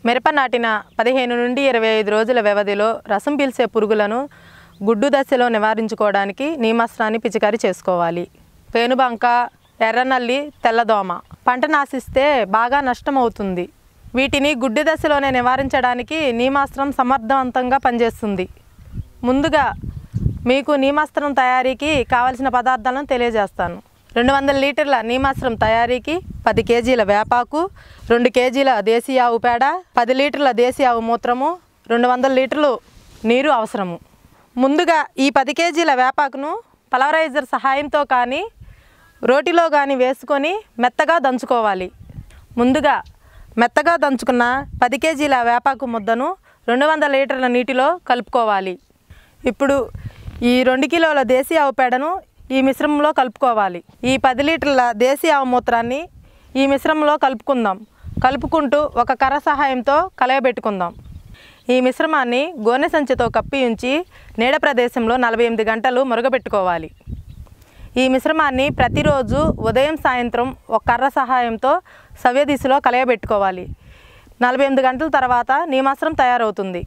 మిరప నాటిన పదిహేను నుండి ఇరవై ఐదు రోజుల వ్యవధిలో రసం పీల్చే పురుగులను గుడ్డు దశలో నివారించుకోవడానికి నీమాస్త్రాన్ని పిచికారీ చేసుకోవాలి పేనుబంక ఎర్రనల్లి తెల్లదోమ పంట నాశిస్తే బాగా నష్టం అవుతుంది వీటిని గుడ్డు దశలోనే నివారించడానికి నీమాస్త్రం సమర్థవంతంగా పనిచేస్తుంది ముందుగా మీకు నీమాస్త్రం తయారీకి కావలసిన పదార్థాలను తెలియజేస్తాను రెండు వందల లీటర్ల నీమాస్త్రం తయారీకి పది కేజీల వేపాకు రెండు కేజీల దేశీ ఆవు పేడ పది లీటర్ల దేశీ ఆవు మూత్రము రెండు వందల లీటర్లు నీరు అవసరము ముందుగా ఈ పది కేజీల వేపాకును పలవరైజర్ సహాయంతో కానీ రోటిలో కానీ వేసుకొని మెత్తగా దంచుకోవాలి ముందుగా మెత్తగా దంచుకున్న పది కేజీల వేపాకు ముద్దను రెండు వందల లీటర్ల నీటిలో కలుపుకోవాలి ఇప్పుడు ఈ రెండు కిలోల దేశీ ఆవు పేడను ఈ మిశ్రమంలో కలుపుకోవాలి ఈ పది లీటర్ల దేశీ ఆవు మూత్రాన్ని ఈ మిశ్రమంలో కలుపుకుందాం కలుపుకుంటూ ఒక కర్ర సహాయంతో కలయబెట్టుకుందాం ఈ మిశ్రమాన్ని గోనె సంచితో కప్పి ఉంచి నీడ ప్రదేశంలో నలభై ఎనిమిది గంటలు మురగబెట్టుకోవాలి ఈ మిశ్రమాన్ని ప్రతిరోజు ఉదయం సాయంత్రం ఒక కర్ర సహాయంతో సవ్య దిశలో కలయబెట్టుకోవాలి నలభై ఎనిమిది గంటల తర్వాత నీమాస్త్రం తయారవుతుంది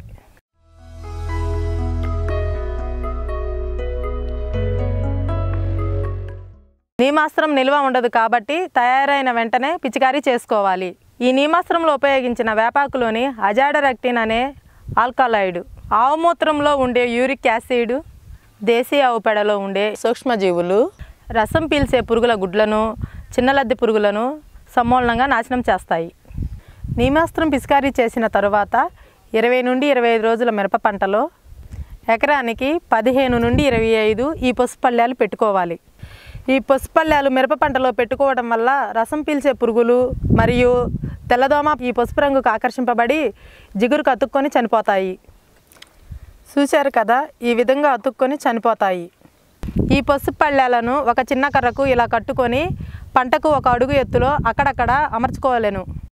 నీమాస్త్రం నిల్వ ఉండదు కాబట్టి తయారైన వెంటనే పిచికారీ చేసుకోవాలి ఈ నీమాస్త్రంలో ఉపయోగించిన వేపాకులోని అజాడరక్టిన్ అనే ఆల్కలాయిడ్ ఆవుమూత్రంలో ఉండే యూరిక్ యాసిడ్ దేశీ ఆవు పెడలో ఉండే సూక్ష్మజీవులు రసం పీల్చే పురుగుల గుడ్లను చిన్నలద్దె పురుగులను సమూలంగా నాశనం చేస్తాయి నీమాస్త్రం పిచికారీ చేసిన తరువాత ఇరవై నుండి ఇరవై ఐదు రోజుల మిరప పంటలో ఎకరానికి పదిహేను నుండి ఇరవై ఐదు ఈ పసుపల్లాలు పెట్టుకోవాలి ఈ పసుపల్లాలు మిరప పంటలో పెట్టుకోవడం వల్ల రసం పీల్చే పురుగులు మరియు తెల్లదోమ ఈ పసుపు రంగుకు ఆకర్షింపబడి జిగురుకు అతుక్కొని చనిపోతాయి చూశారు కదా ఈ విధంగా అతుక్కొని చనిపోతాయి ఈ పసుపు పళ్ళాలను ఒక చిన్న కర్రకు ఇలా కట్టుకొని పంటకు ఒక అడుగు ఎత్తులో అక్కడక్కడ అమర్చుకోలేను